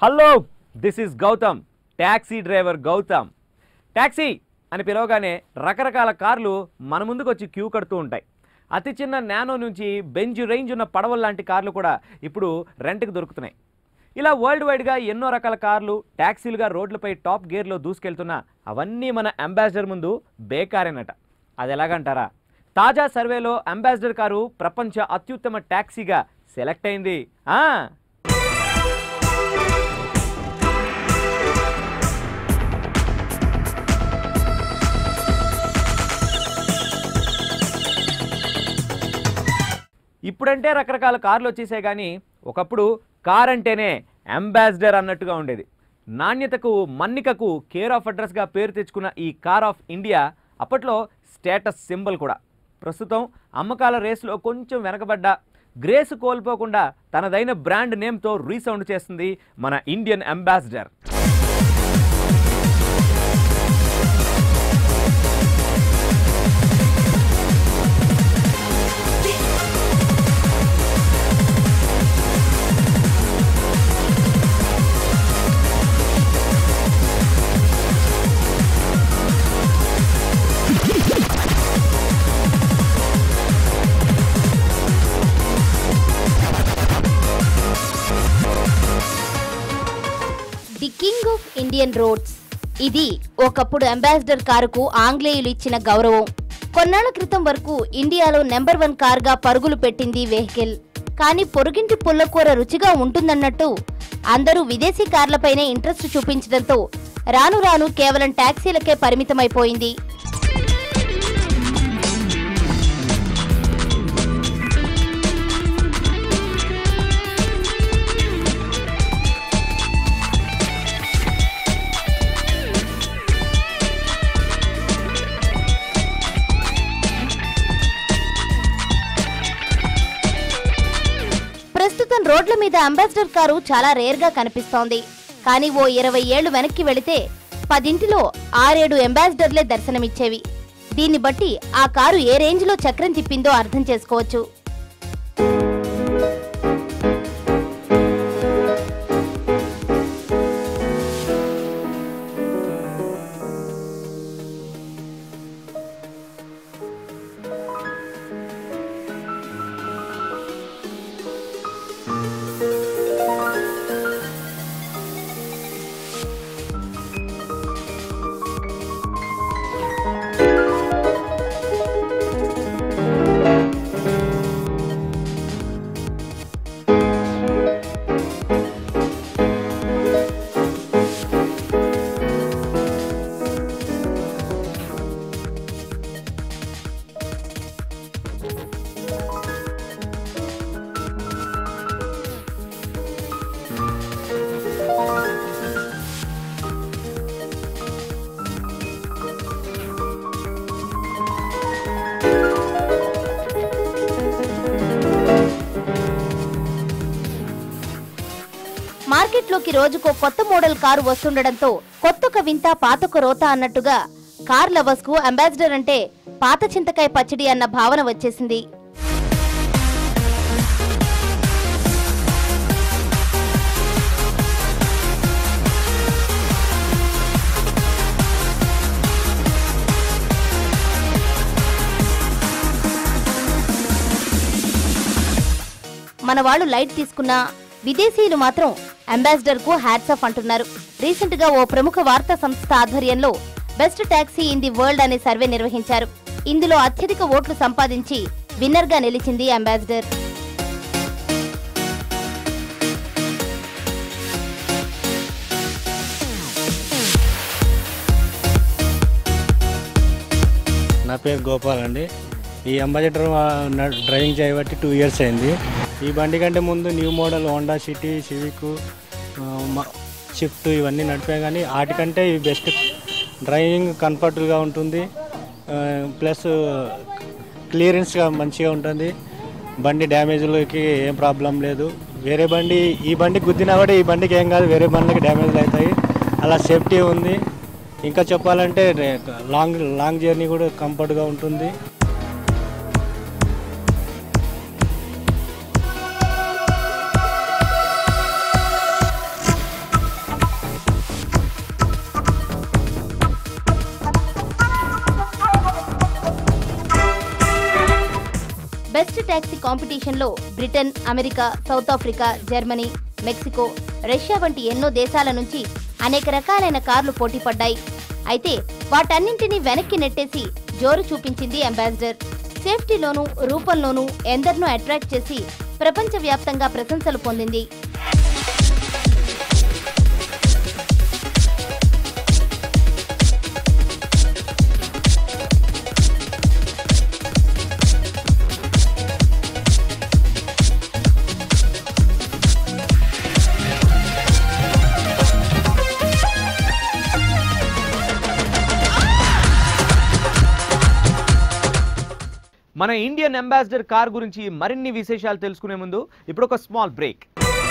hello this is Gautam taxi driver Gautam taxi అని పిలవగానే రకరకాల కార్లు మన ముందుకు వచ్చి క్యూ కడుతూ ఉంటాయి అతి చిన్న నానో నుంచి బెంజ్ రేంజ్ ఉన్న పడవల లాంటి కార్లు కూడా ఇప్పుడు రెంట్కి దొరుకుతున్నాయి ఇలా వరల్డ్ వైడ్గా ఎన్నో రకాల కార్లు ట్యాక్సీలుగా రోడ్లపై టాప్ గేర్లో దూసుకెళ్తున్నా అవన్నీ మన అంబాసిడర్ ముందు బేకారేనట అది ఎలాగంటారా తాజా సర్వేలో అంబాసిడర్ కారు ప్రపంచ అత్యుత్తమ ట్యాక్సీగా సెలెక్ట్ అయింది ఆ ఇప్పుడంటే రకరకాల కార్లు వచ్చేసాయి కానీ ఒకప్పుడు కార్ అంటేనే అంబాసిడర్ అన్నట్టుగా ఉండేది నాణ్యతకు మన్నికకు కేర్ ఆఫ్ అడ్రస్గా పేరు తెచ్చుకున్న ఈ కార్ ఆఫ్ ఇండియా అప్పట్లో స్టేటస్ సింబల్ కూడా ప్రస్తుతం అమ్మకాల రేసులో కొంచెం వెనకబడ్డ గ్రేస్ కోల్పోకుండా తనదైన బ్రాండ్ నేమ్తో రీసౌండ్ చేస్తుంది మన Indian Ambassador the king of Indian roads ఇది ఒకప్పుడు అంబాసిడర్ కారుకు ఆంగ్లేయులు ఇచ్చిన గౌరవం కొన్నాళ్ల క్రితం వరకు ఇండియాలో నెంబర్ వన్ కారుగా పరుగులు పెట్టింది వెహికల్ కానీ పొరుగింటి పుల్లకూర రుచిగా ఉంటుందన్నట్టు అందరూ విదేశీ కార్లపైనే ఇంట్రెస్ట్ చూపించడంతో రాను రాను కేవలం ట్యాక్సీలకే పరిమితమైపోయింది ప్రస్తుతం రోడ్ల మీద అంబాసిడర్ కారు చాలా రేర్ గా కనిపిస్తోంది కానీ ఓ ఇరవై ఏళ్లు వెనక్కి వెళితే పదింటిలో ఆరేడు అంబాసిడర్లే దర్శనమిచ్చేవి దీన్ని బట్టి ఆ కారు ఏ రేంజ్ లో చక్రం తిప్పిందో అర్థం చేసుకోవచ్చు మార్కెట్లోకి రోజుకో కొత్త మోడల్ కారు వస్తుండడంతో కొత్తొక వింత పాతొక రోత అన్నట్టుగా కార్ లవర్స్ కు అంబాసిడర్ అంటే పాత చింతకాయ పచ్చడి అన్న భావన వచ్చేసింది మన వాళ్ళు లైట్ తీసుకున్నా విదేశీయులు మాత్రం అంబాసిడర్ కు హ్యాట్స్ ఆఫ్ అంటున్నారు రీసెంట్ గా ఓ ప్రముఖ వార్తా సంస్థ ఆధ్వర్యంలో best taxi in the world అనే సర్వే నిర్వహించారు ఇందులో అత్యధిక ఓట్లు సంపాదించి విన్నర్ గా నిలిచింది అంబాసిడర్ నా పేరు గోపాల్ అండి ఈ అంబాసిడర్ న- డ్రైవింగ్ చేయబట్టి టూ ఇయర్స్ అయింది ఈ బండి కంటే ముందు new model Honda City Civic Swift ఇవన్నీ నడిపాయి కానీ వాటికంటే ఇది బెస్ట్ డ్రైవింగ్ కంఫర్టబుల్గా ఉంటుంది ఆ, ప్లస్ క్లియరెన్స్గా మంచిగా ఉంటుంది బండి డ్యామేజ్లకి ఏం ప్రాబ్లం లేదు వేరే బండి ఈ బండి గుద్దినా కూడా ఈ బండికి ఏం కాదు వేరే బండ్లకి డ్యామేజ్లు అవుతాయి అలా సేఫ్టీ ఉంది ఇంకా చెప్పాలంటే రే- లాంగ్ లాంగ్ జర్నీ కూడా కంఫర్ట్గా ఉంటుంది టాక్సీ కాంపిటీషన్లో Britain America South Africa Germany Mexico Russia వంటి ఎన్నో దేశాల నుంచి అనేక రకాలైన కార్లు పోటీపడ్డాయి అయితే వాటన్నింటినీ వెనక్కి నెట్టేసి జోరు చూపించింది అంబాసిడర్ సేఫ్టీలోనూ రూపంలోనూ ఎందరినో అట్రాక్ట్ చేసి ప్రపంచవ్యాప్తంగా ప్రశంసలు పొందింది మన ఇండియన్ అంబాసిడర్ కార్ గురించి మరిన్ని విశేషాలు తెలుసుకునే ముందు ఇప్పుడు ఒక స్మాల్ బ్రేక్